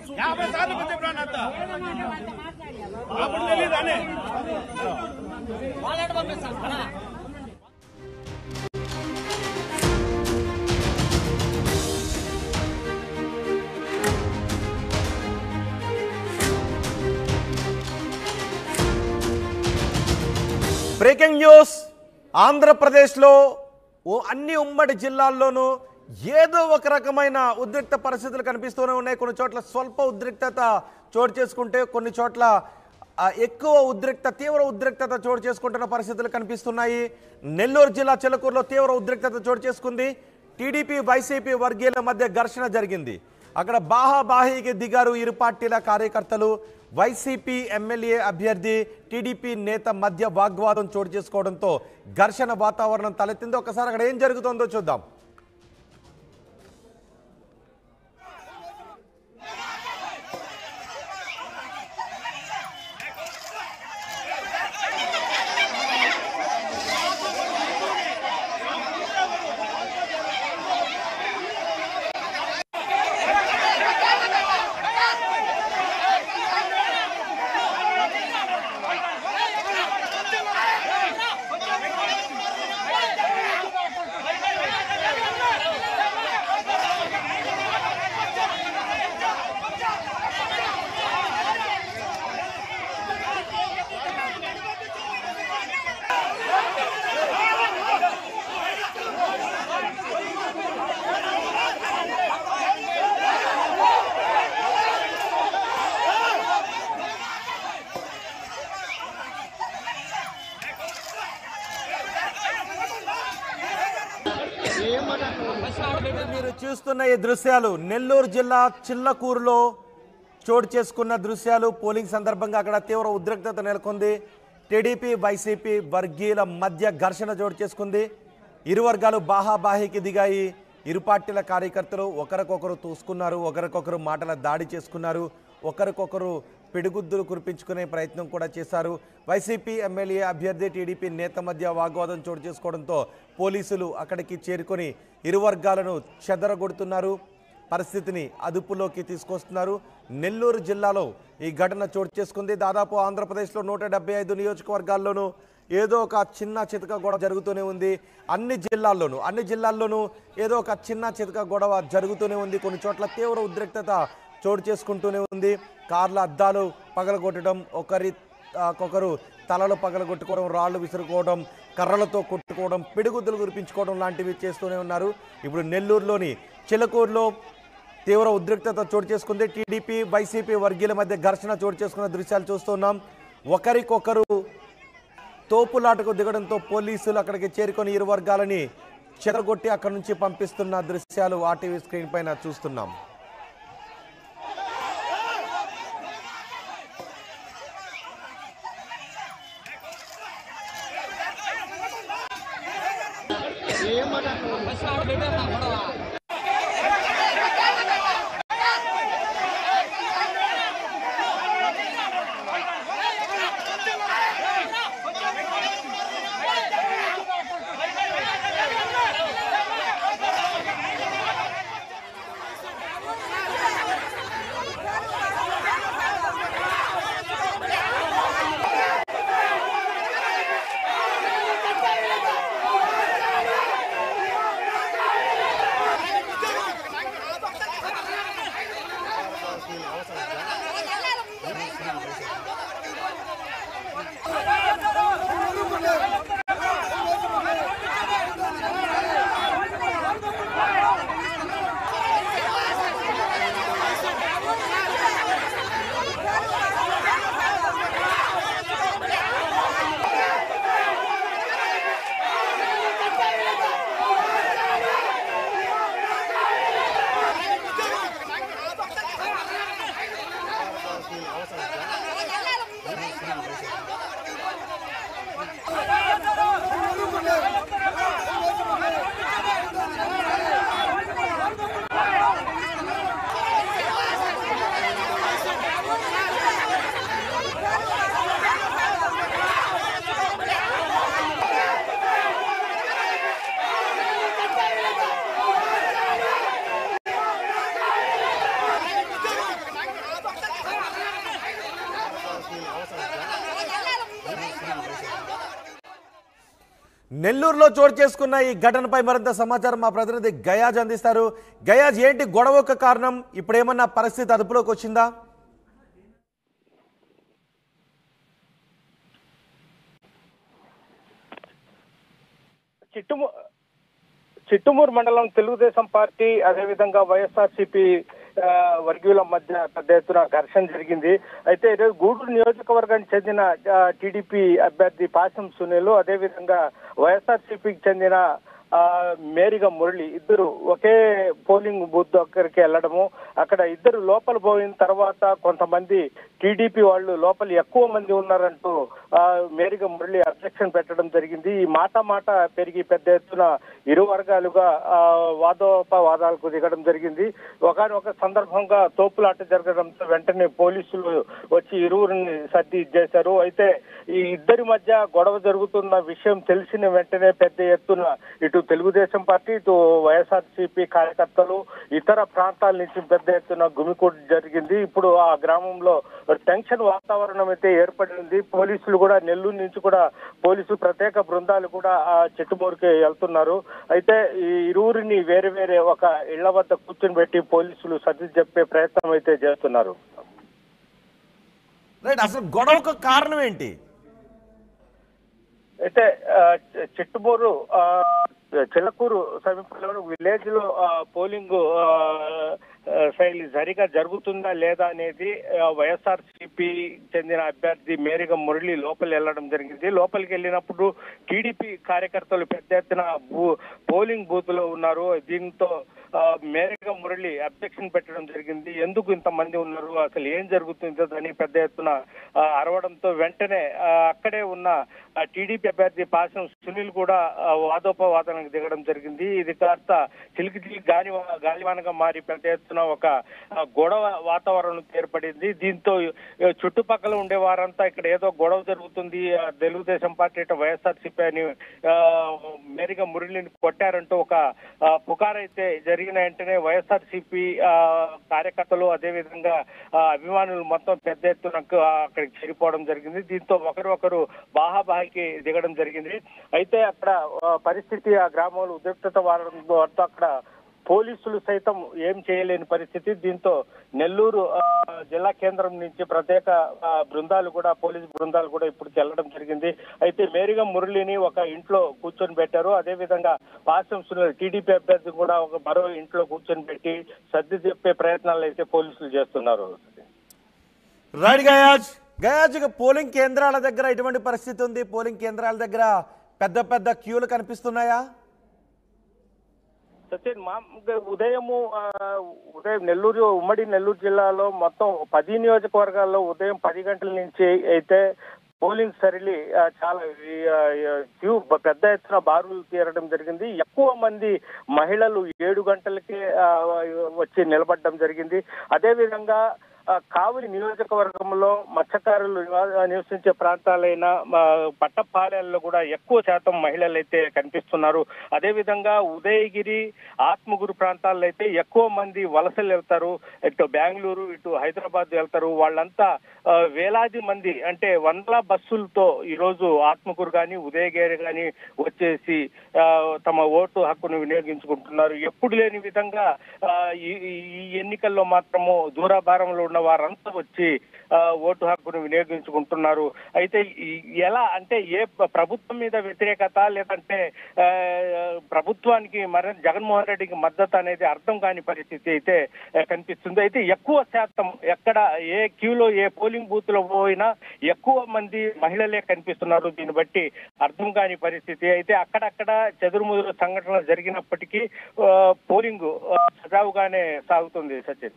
యాభై సార్లు చెప్పినాను అంత అప్పుడు తెలియదానే బ్రేకింగ్ న్యూస్ ఆంధ్రప్రదేశ్లో ఓ అన్ని ఉమ్మడి జిల్లాల్లోనూ ఏదో ఒక రకమైన ఉద్రిక్త పరిస్థితులు కనిపిస్తూనే ఉన్నాయి కొన్ని చోట్ల స్వల్ప ఉద్రిక్తత చోటు చేసుకుంటే కొన్ని చోట్ల ఆ, ఎక్కువ ఉద్రిక్త తీవ్ర ఉద్రిక్తత చోటు చేసుకుంటున్న పరిస్థితులు కనిపిస్తున్నాయి నెల్లూరు జిల్లా చిలకూరులో తీవ్ర ఉద్రిక్తత చోటు చేసుకుంది టీడీపీ వైసీపీ వర్గీయుల మధ్య ఘర్షణ జరిగింది అక్కడ బాహాబాహీకి దిగారు ఇరు పార్టీల కార్యకర్తలు వైసీపీ ఎమ్మెల్యే అభ్యర్థి టీడీపీ నేత మధ్య వాగ్వాదం చోటు చేసుకోవడంతో ఘర్షణ వాతావరణం తలెత్తింది ఒకసారి అక్కడ ఏం జరుగుతుందో చూద్దాం మీరు చూస్తున్న ఈ దృశ్యాలు నెల్లూరు జిల్లా చిల్లకూరులో చోటు చేసుకున్న దృశ్యాలు పోలింగ్ సందర్భంగా అక్కడ తీవ్ర ఉద్రిక్తత నెలకొంది టీడీపీ వైసీపీ వర్గీయుల మధ్య ఘర్షణ చోటు చేసుకుంది ఇరు వర్గాలు బాహాబాహీకి దిగాయి ఇరు పార్టీల కార్యకర్తలు ఒకరికొకరు తూసుకున్నారు ఒకరికొకరు మాటల దాడి చేసుకున్నారు ఒకరికొకరు పిడిగుద్దులు కురిపించుకునే ప్రయత్నం కూడా చేశారు వైసీపీ ఎమ్మెల్యే అభ్యర్థి టీడీపీ నేత మధ్య వాగ్వాదం చోటు చేసుకోవడంతో పోలీసులు అక్కడికి చేరుకొని ఇరు వర్గాలను చెదరగొడుతున్నారు పరిస్థితిని అదుపులోకి తీసుకొస్తున్నారు నెల్లూరు జిల్లాలో ఈ ఘటన చోటు చేసుకుంది దాదాపు ఆంధ్రప్రదేశ్లో నూట డెబ్బై ఐదు నియోజకవర్గాల్లోనూ ఏదో ఒక చిన్న చితక గొడవ జరుగుతూనే ఉంది అన్ని జిల్లాల్లోనూ అన్ని జిల్లాల్లోనూ ఏదో ఒక చిన్న చితక గొడవ జరుగుతూనే ఉంది కొన్ని చోట్ల తీవ్ర ఉద్రిక్తత చోటు చేసుకుంటూనే ఉంది కార్ల అద్దాలు పగలగొట్టడం ఒకరి ఆ, ఒకరు తలలు పగలగొట్టుకోవడం రాళ్ళు విసురుకోవడం కర్రలతో కొట్టుకోవడం పిడుగుద్దులు కురిపించుకోవడం లాంటివి చేస్తూనే ఉన్నారు ఇప్పుడు నెల్లూరులోని చిలకూరులో తీవ్ర ఉద్రిక్తత చోటు చేసుకుంది టీడీపీ వైసీపీ వర్గీయుల మధ్య ఘర్షణ చోటు చేసుకున్న దృశ్యాలు చూస్తున్నాం ఒకరికొకరు తోపులాటకు దిగడంతో పోలీసులు అక్కడికి చేరుకొని ఇరు వర్గాలని చెదరగొట్టి అక్కడి నుంచి పంపిస్తున్న దృశ్యాలు ఆర్టీవీ స్క్రీన్ పైన చూస్తున్నాం నెల్లూరులో చోటు చేసుకున్న ఈ ఘటనపై మరింత సమాచారం మా ప్రతినిధి గయాజ్ అందిస్తారు గయాజ్ ఏంటి గొడవకు కారణం ఇప్పుడు ఏమన్నా పరిస్థితి అదుపులోకి వచ్చిందా చిట్టుము చిట్టుమూరు మండలం తెలుగుదేశం పార్టీ అదేవిధంగా వైఎస్ఆర్సీపీ ఆ, వర్గీయుల మధ్య పెద్ద ఎత్తున ఘర్షణ జరిగింది అయితే ఈరోజు గూడూరు నియోజకవర్గానికి చెందిన ఆ, టీడీపీ అభ్యర్థి పాసం సునీల్ అదేవిధంగా వైఎస్ఆర్సీపీకి చెందిన ఆ, మేరిగా మురళి ఇద్దరు ఒకే పోలింగ్ బూత్ దగ్గరికి వెళ్ళడము అక్కడ ఇద్దరు లోపల పోయిన తర్వాత కొంతమంది టీడీపీ వాళ్ళు లోపల ఎక్కువ మంది ఉన్నారంటూ ఆ, మేరిగా మురళి అబ్జెక్షన్ పెట్టడం జరిగింది ఈ మాట మాట పెరిగి పెద్ద ఎత్తున ఇరు వర్గాలుగా ఆ, వాదోపవాదాలకు దిగడం జరిగింది ఒకనొక సందర్భంగా తోపులాట జరగడంతో వెంటనే పోలీసులు వచ్చి ఇరువురిని సర్ది చేశారు అయితే ఈ ఇద్దరి మధ్య గొడవ జరుగుతున్న విషయం తెలిసిన వెంటనే పెద్ద ఎత్తున ఇటు తెలుగుదేశం పార్టీ ఇటు వైఎస్ఆర్సీపీ కార్యకర్తలు ఇతర ప్రాంతాల నుంచి పెద్ద ఎత్తున గుమికూడు జరిగింది ఇప్పుడు ఆ గ్రామంలో టెన్షన్ వాతావరణం అయితే ఏర్పడింది పోలీసులు కూడా నెల్లూరు నుంచి కూడా పోలీసు ప్రత్యేక బృందాలు కూడా ఆ చెట్టుమూరికి వెళ్తున్నారు అయితే ఈ ఇరువురిని వేరే వేరే ఒక ఇళ్ల వద్ద కూర్చొని పెట్టి పోలీసులు సర్ది చెప్పే ప్రయత్నం అయితే చేస్తున్నారు రైట్ అసలు గొడవకు కారణం ఏంటి అయితే ఆ, చె- చిట్టుమూరు ఆ, చిలకూరు సమీపంలో విలేజ్ లో ఆ, పోలింగ్ ఆ, ఆ, శైలి సరిగా జరుగుతుందా లేదా అనేది వైఎస్ఆర్ సిపి చెందిన అభ్యర్థి మేరిగ మురళి లోపలి వెళ్ళడం జరిగింది లోపలికి వెళ్ళినప్పుడు టీడీపీ కార్యకర్తలు పెద్ద ఎత్తున బూ- పోలింగ్ బూత్ లో ఉన్నారు దీంతో ఆ, మేరిగ మురళి అబ్జెక్షన్ పెట్టడం జరిగింది ఎందుకు ఇంతమంది ఉన్నారు అసలు ఏం జరుగుతుందో అని పెద్ద ఎత్తున ఆ, అరవడంతో వెంటనే ఆ, అక్కడే ఉన్న టీడీపీ అభ్యర్థి పాసం సునీల్ కూడా ఆ, వాదోపవాదనకు దిగడం జరిగింది ఇది కాస్త చిలికి చిలికి గాలి గాలివానగా మారి పెద్ద ఎత్తున ఒక ఆ, గొడవ వాతావరణం ఏర్పడింది దీంతో ఆ, చుట్టుపక్కల ఉండే వారంతా ఇక్కడ ఏదో గొడవ జరుగుతుంది ఆ, తెలుగుదేశం పార్టీ ఇటు వైఎస్ఆర్సీపీ అని ఆ, మేరిగా మురళిని కొట్టారంటూ ఒక ఆ, పుకారు అయితే జరిగిన వెంటనే వైఎస్ఆర్సీపీ కార్యకర్తలు అదేవిధంగా ఆ, అభిమానులు మొత్తం పెద్ద ఎత్తున ఆ, అక్కడికి చేరిపోవడం జరిగింది దీంతో ఒకరు ఒకరు బాహాబాహికి దిగడం జరిగింది అయితే అక్కడ ఆ, పరిస్థితి ఆ గ్రామంలో ఉద్రిక్తత వారంతో అక్కడ పోలీసులు సైతం ఏం చేయలేని పరిస్థితి దీంతో నెల్లూరు ఆ, జిల్లా కేంద్రం నుంచి ప్రత్యేక ఆ, బృందాలు కూడా పోలీసు బృందాలు కూడా ఇప్పుడు చెల్లడం జరిగింది అయితే మేరిగా మురళిని ఒక ఇంట్లో కూర్చొని పెట్టారు అదే విధంగా పాసం సునీల్ టీడీపీ అభ్యర్థి కూడా ఒక మరో ఇంట్లో కూర్చొని పెట్టి సర్ది చెప్పే ప్రయత్నాలు అయితే పోలీసులు చేస్తున్నారు రైట్ గయాజ్ గయాజ్ ఇక పోలింగ్ కేంద్రాల దగ్గర ఎటువంటి పరిస్థితి ఉంది పోలింగ్ కేంద్రాల దగ్గర పెద్ద పెద్ద క్యూలు కనిపిస్తున్నాయా సచిన్ మా ఉదయము ఆ, ఉదయం నెల్లూరు ఉమ్మడి నెల్లూరు జిల్లాలో మొత్తం పది నియోజకవర్గాల్లో ఉదయం పది గంటల నుంచి అయితే పోలింగ్ సరళి ఆ, చాలా ఈ, ఆ, ఈ, క్యూ పెద్ద ఎత్తున బారులు తీరడం జరిగింది ఎక్కువ మంది మహిళలు ఏడు గంటలకే ఆ, వచ్చి నిలబడడం జరిగింది అదే విధంగా ఆ, కావలి నియోజకవర్గంలో మత్స్యకారులు నివా- నివసించే ప్రాంతాలైన ఆ, పట్టపాలెల్లో కూడా ఎక్కువ శాతం మహిళలు అయితే కనిపిస్తున్నారు అదే విధంగా ఉదయగిరి ఆత్మగురు ప్రాంతాల్లో అయితే ఎక్కువ మంది వలసలు వెళ్తారు ఇటు బెంగళూరు ఇటు హైదరాబాద్ వెళ్తారు వాళ్ళంతా ఆ, వేలాది మంది అంటే వందల బస్సులతో ఈ రోజు ఆత్మకూరు కానీ ఉదయగిరి కానీ వచ్చేసి ఆ, తమ ఓటు హక్కును వినియోగించుకుంటున్నారు ఎప్పుడు లేని విధంగా ఆ, ఈ ఈ ఎన్నికల్లో మాత్రము దూరాభారంలో ఉన్న వారంతా వచ్చి ఆ, ఓటు హక్కును వినియోగించుకుంటున్నారు అయితే ఈ- ఎలా అంటే ఏ ప్ర- ప్రభుత్వం మీద వ్యతిరేకత లేదంటే ఆ, ప్రభుత్వానికి మరి జగన్మోహన్ రెడ్డికి మద్దతు అనేది అర్థం కాని పరిస్థితి అయితే ఆ, కనిపిస్తుంది అయితే ఎక్కువ శాతం ఎక్కడ ఏ క్యూలో ఏ పోలింగ్ బూత్ లో పోయినా ఎక్కువ మంది మహిళలే కనిపిస్తున్నారు దీన్ని బట్టి అర్థం కాని పరిస్థితి అయితే అక్కడక్కడ చెదురుముదురు సంఘటనలు జరిగినప్పటికీ ఆ, పోలింగ్ ఆ, సజావుగానే సాగుతుంది సచిన్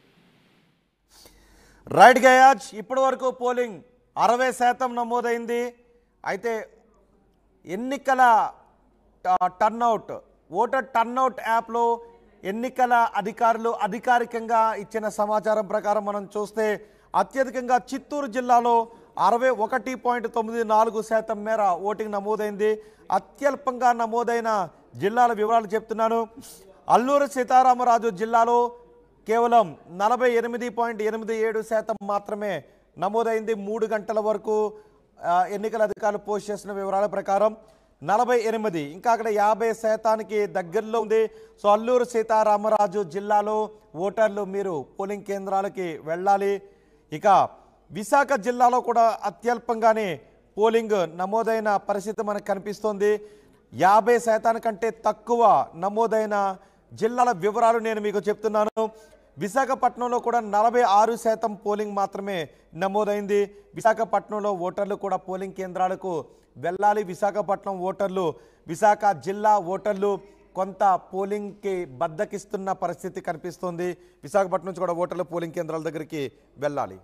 రైట్ గయాజ్ ఇప్పటి వరకు పోలింగ్ అరవై శాతం నమోదైంది అయితే ఎన్నికల టర్నౌట్ ఓటర్ టర్నౌట్ యాప్లో ఎన్నికల అధికారులు అధికారికంగా ఇచ్చిన సమాచారం ప్రకారం మనం చూస్తే అత్యధికంగా చిత్తూరు జిల్లాలో అరవై ఒకటి పాయింట్ తొమ్మిది నాలుగు శాతం మేర ఓటింగ్ నమోదైంది అత్యల్పంగా నమోదైన జిల్లాల వివరాలు చెప్తున్నాను అల్లూరు సీతారామరాజు జిల్లాలో కేవలం నలభై ఎనిమిది పాయింట్ ఎనిమిది ఏడు శాతం మాత్రమే నమోదైంది మూడు గంటల వరకు ఆ, ఎన్నికల అధికారులు పోస్ట్ చేసిన వివరాల ప్రకారం నలభై ఎనిమిది ఇంకా అక్కడ యాభై శాతానికి దగ్గరలో ఉంది సో అల్లూరు సీతారామరాజు జిల్లాలో ఓటర్లు మీరు పోలింగ్ కేంద్రాలకి వెళ్ళాలి ఇక విశాఖ జిల్లాలో కూడా అత్యల్పంగానే పోలింగ్ నమోదైన పరిస్థితి మనకు కనిపిస్తోంది యాభై శాతానికంటే తక్కువ నమోదైన జిల్లాల వివరాలు నేను మీకు చెప్తున్నాను విశాఖపట్నంలో కూడా నలభై ఆరు శాతం పోలింగ్ మాత్రమే నమోదైంది విశాఖపట్నంలో ఓటర్లు కూడా పోలింగ్ కేంద్రాలకు వెళ్ళాలి విశాఖపట్నం ఓటర్లు విశాఖ జిల్లా ఓటర్లు కొంత పోలింగ్కి బద్దకిస్తున్న పరిస్థితి కనిపిస్తోంది విశాఖపట్నం నుంచి కూడా ఓటర్లు పోలింగ్ కేంద్రాల దగ్గరికి వెళ్ళాలి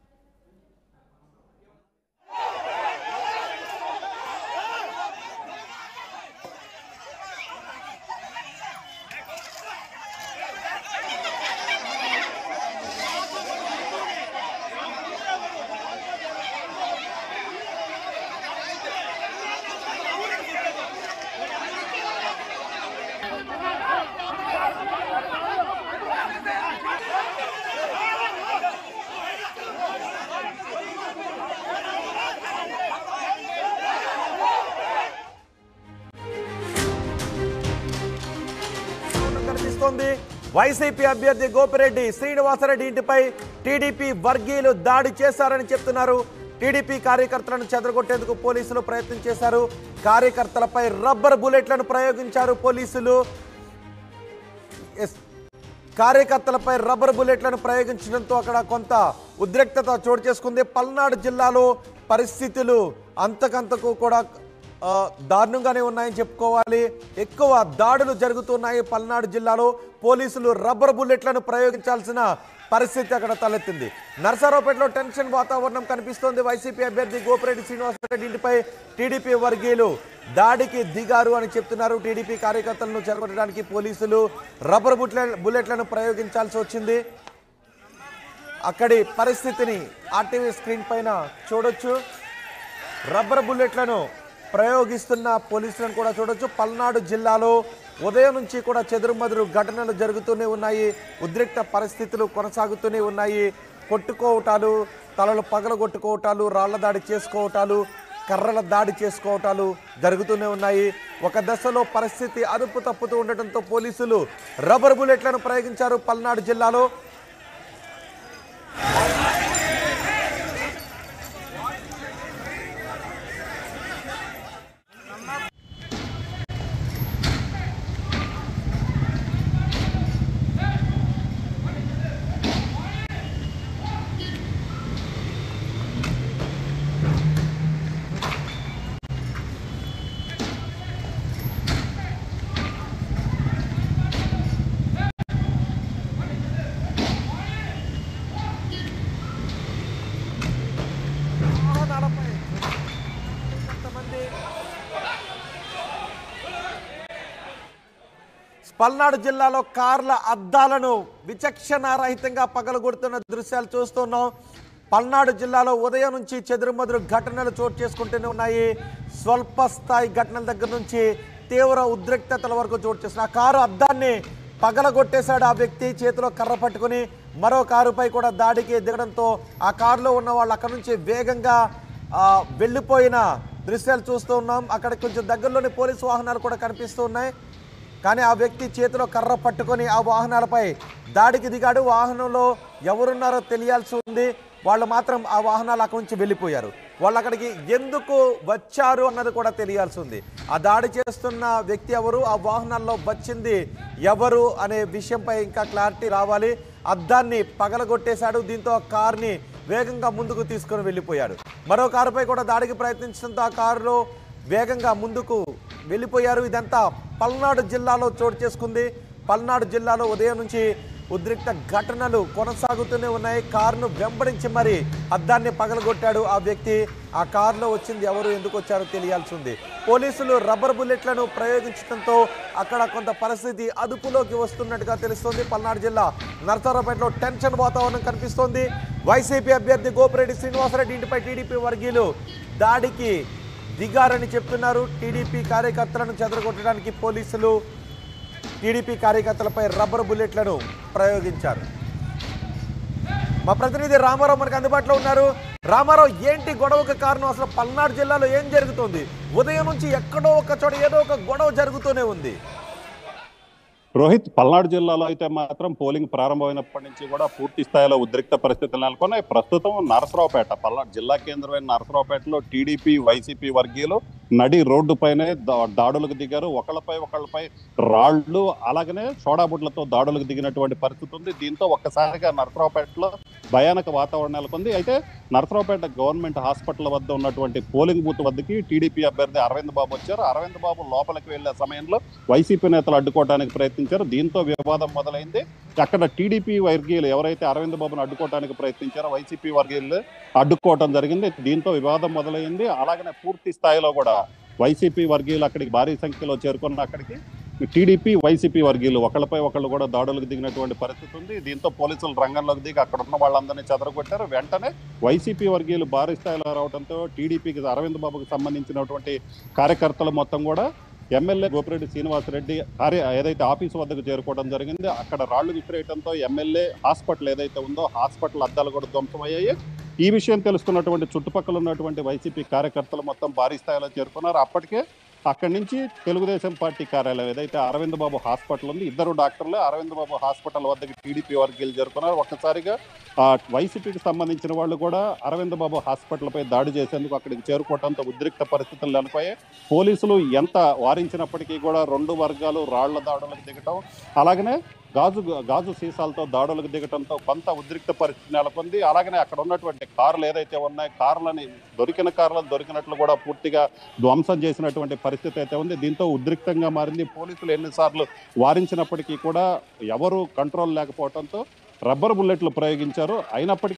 కనిపిస్తోంది వైసీపీ అభ్యర్థి గోపిరెడ్డి శ్రీనివాసరెడ్డి ఇంటిపై టీడీపీ వర్గీయులు దాడి చేశారని చెప్తున్నారు టీడీపీ కార్యకర్తలను చెదరగొట్టేందుకు పోలీసులు ప్రయత్నం చేశారు కార్యకర్తలపై రబ్బర్ బుల్లెట్లను ప్రయోగించారు పోలీసులు ఎస్ కార్యకర్తలపై రబ్బర్ బుల్లెట్లను ప్రయోగించడంతో అక్కడ కొంత ఉద్రిక్తత చోటు చేసుకుంది పల్నాడు జిల్లాలో పరిస్థితులు అంతకంతకు కూడా ఆ, దారుణంగానే ఉన్నాయని చెప్పుకోవాలి ఎక్కువ దాడులు జరుగుతున్నాయి పల్నాడు జిల్లాలో పోలీసులు రబ్బర్ బుల్లెట్లను ప్రయోగించాల్సిన పరిస్థితి అక్కడ తలెత్తింది నర్సారావుపేటలో టెన్షన్ వాతావరణం కనిపిస్తోంది వైసీపీ అభ్యర్థి గోపిరెడ్డి శ్రీనివాసరెడ్డి ఇంటిపై టీడీపీ వర్గీయులు దాడికి దిగారు అని చెప్తున్నారు టీడీపీ కార్యకర్తలను చెరగొట్టడానికి పోలీసులు రబ్బర్ బుల్లె బుల్లెట్లను ప్రయోగించాల్సి వచ్చింది అక్కడి పరిస్థితిని ఆర్టీవీ స్క్రీన్ పైన చూడొచ్చు రబ్బర్ బుల్లెట్లను ప్రయోగిస్తున్న పోలీసులను కూడా చూడొచ్చు పల్నాడు జిల్లాలో ఉదయం నుంచి కూడా చెదురుమదురు ఘటనలు జరుగుతూనే ఉన్నాయి ఉద్రిక్త పరిస్థితులు కొనసాగుతూనే ఉన్నాయి కొట్టుకోవటాలు తలలు పగలగొట్టుకోవటాలు రాళ్ల దాడి చేసుకోవటాలు కర్రల దాడి చేసుకోవటాలు జరుగుతూనే ఉన్నాయి ఒక దశలో పరిస్థితి అదుపు తప్పుతూ ఉండటంతో పోలీసులు రబ్బర్ బుల్లెట్లను ప్రయోగించారు పల్నాడు జిల్లాలో వాహనాలపై కొంతమంది పల్నాడు జిల్లాలో కార్ల అద్దాలను విచక్షణారహితంగా పగలగొడుతున్న దృశ్యాలు చూస్తున్నాం పల్నాడు జిల్లాలో ఉదయం నుంచి చెదురుమదురు ఘటనలు చోటు చేసుకుంటూనే ఉన్నాయి స్వల్ప స్థాయి ఘటనల దగ్గర నుంచి తీవ్ర ఉద్రిక్తతల వరకు చోటు చేసిన ఆ కారు అద్దాన్ని పగలగొట్టేశాడు ఆ వ్యక్తి చేతిలో కర్ర పట్టుకుని మరో కారుపై కూడా దాడికి దిగడంతో ఆ కారులో ఉన్న వాళ్ళు అక్కడ నుంచి వేగంగా ఆ, వెళ్ళిపోయిన దృశ్యాలు చూస్తూ ఉన్నాం అక్కడ కొంచెం దగ్గరలోని పోలీసు వాహనాలు కూడా కనిపిస్తూ ఉన్నాయి కానీ ఆ వ్యక్తి చేతిలో కర్ర పట్టుకొని ఆ వాహనాలపై దాడికి దిగాడు వాహనంలో ఎవరున్నారో తెలియాల్సి ఉంది వాళ్ళు మాత్రం ఆ వాహనాలు అక్కడి నుంచి వెళ్ళిపోయారు వాళ్ళు అక్కడికి ఎందుకు వచ్చారు అన్నది కూడా తెలియాల్సి ఉంది ఆ దాడి చేస్తున్న వ్యక్తి ఎవరు ఆ వాహనాల్లో వచ్చింది ఎవరు అనే విషయంపై ఇంకా క్లారిటీ రావాలి అద్దాన్ని పగలగొట్టేశాడు దీంతో ఆ కార్ని వేగంగా ముందుకు తీసుకొని వెళ్ళిపోయాడు మరో కారుపై కూడా దాడికి ప్రయత్నించడంతో ఆ కారులో వేగంగా ముందుకు వెళ్ళిపోయారు ఇదంతా పల్నాడు జిల్లాలో చోటు చేసుకుంది పల్నాడు జిల్లాలో ఉదయం నుంచి ఉద్రిక్త ఘటనలు కొనసాగుతూనే ఉన్నాయి కారును వెంబడించి మరి అద్దాన్ని పగలగొట్టాడు ఆ వ్యక్తి ఆ కారులో వచ్చింది ఎవరు ఎందుకు వచ్చారో తెలియాల్సి ఉంది పోలీసులు రబ్బర్ బుల్లెట్లను ప్రయోగించడంతో అక్కడ కొంత పరిస్థితి అదుపులోకి వస్తున్నట్టుగా తెలుస్తోంది పల్నాడు జిల్లా నర్సారావుపేటలో టెన్షన్ వాతావరణం కనిపిస్తోంది వైసీపీ అభ్యర్థి గోపిరెడ్డి శ్రీనివాసరెడ్డి ఇంటిపై టీడీపీ వర్గీయులు దాడికి దిగారని చెప్తున్నారు టీడీపీ కార్యకర్తలను చెదరగొట్టడానికి పోలీసులు టీడీపీ కార్యకర్తలపై రబ్బర్ బుల్లెట్లను ప్రయోగించారు మా ప్రతినిధి రామారావు మనకు అందుబాటులో ఉన్నారు రామారావు ఏంటి గొడవకు కారణం అసలు పల్నాడు జిల్లాలో ఏం జరుగుతుంది ఉదయం నుంచి ఎక్కడో ఒక చోట ఏదో ఒక గొడవ జరుగుతూనే ఉంది రోహిత్ పల్నాడు జిల్లాలో అయితే మాత్రం పోలింగ్ ప్రారంభమైనప్పటి నుంచి కూడా పూర్తి స్థాయిలో ఉద్రిక్త పరిస్థితులు నెలకొన్నాయి ప్రస్తుతం నరసరావుపేట పల్నాడు జిల్లా కేంద్రమైన నరసరావుపేటలో టీడీపీ వైసీపీ వర్గీయులు నడి రోడ్డుపైనే దా- దాడులకు దిగారు ఒకళ్ళపై ఒకళ్ళపై రాళ్లు అలాగనే సోడాబుడ్లతో దాడులకు దిగినటువంటి పరిస్థితి ఉంది దీంతో ఒక్కసారిగా నరసరావుపేటలో భయానక వాతావరణం నెలకొంది అయితే నరసరావుపేట గవర్నమెంట్ హాస్పిటల్ వద్ద ఉన్నటువంటి పోలింగ్ బూత్ వద్దకి టీడీపీ అభ్యర్థి అరవింద్ బాబు వచ్చారు అరవింద్ బాబు లోపలికి వెళ్లే సమయంలో వైసీపీ నేతలు అడ్డుకోవడానికి ప్రయత్నించారు దీంతో వివాదం మొదలైంది అక్కడ టీడీపీ వర్గీయులు ఎవరైతే అరవింద్ బాబును అడ్డుకోవడానికి ప్రయత్నించారో వైసీపీ వర్గీయులు అడ్డుకోవటం జరిగింది దీంతో వివాదం మొదలైంది అలాగనే పూర్తి స్థాయిలో కూడా వైసీపీ వర్గీయులు అక్కడికి భారీ సంఖ్యలో చేరుకున్న అక్కడికి టీడీపీ వైసీపీ వర్గీయులు ఒకళ్ళపై ఒకళ్ళు కూడా దాడులకు దిగినటువంటి పరిస్థితి ఉంది దీంతో పోలీసులు రంగంలోకి దిగి అక్కడ ఉన్న వాళ్ళందరినీ చెదరగొట్టారు వెంటనే వైసీపీ వర్గీయులు భారీ స్థాయిలో రావడంతో టీడీపీకి అరవింద్ బాబుకు సంబంధించినటువంటి కార్యకర్తలు మొత్తం కూడా ఎమ్మెల్యే గోపిరెడ్డి శ్రీనివాసరెడ్డి కార్య ఏదైతే ఆఫీస్ వద్దకు చేరుకోవడం జరిగింది అక్కడ రాళ్లు విసిరేయడంతో ఎమ్మెల్యే హాస్పిటల్ ఏదైతే ఉందో హాస్పిటల్ అద్దాలు కూడా ధ్వంసమయ్యాయి ఈ విషయం తెలుసుకున్నటువంటి చుట్టుపక్కల ఉన్నటువంటి వైసీపీ కార్యకర్తలు మొత్తం భారీ స్థాయిలో చేరుకున్నారు అప్పటికే అక్కడి నుంచి తెలుగుదేశం పార్టీ కార్యాలయం ఏదైతే అరవింద్ బాబు హాస్పిటల్ ఉంది ఇద్దరు డాక్టర్లు అరవింద్ బాబు హాస్పిటల్ వద్దకి టీడీపీ వర్గీయులు చేరుకున్నారు ఒక్కసారిగా ఆ వైసీపీకి సంబంధించిన వాళ్ళు కూడా అరవింద్ బాబు హాస్పిటల్ పై దాడి చేసేందుకు అక్కడికి చేరుకోవడంతో ఉద్రిక్త పరిస్థితులు నెలకొయ్యాయి పోలీసులు ఎంత వారించినప్పటికీ కూడా రెండు వర్గాలు రాళ్ల దాడులకు దిగటం అలాగనే గాజు గాజు సీసాలతో దాడులకు దిగటంతో కొంత ఉద్రిక్త పరిస్థితి నెలకొంది అలాగనే అక్కడ ఉన్నటువంటి కార్లు ఏదైతే ఉన్నాయో కార్లని దొరికిన కార్లను దొరికినట్లు కూడా పూర్తిగా ధ్వంసం చేసినటువంటి పరిస్థితి అయితే ఉంది దీంతో ఉద్రిక్తంగా మారింది పోలీసులు ఎన్నిసార్లు వారించినప్పటికీ కూడా ఎవరు కంట్రోల్ లేకపోవడంతో రబ్బర్ బుల్లెట్లు ప్రయోగించారు అయినప్పటికీ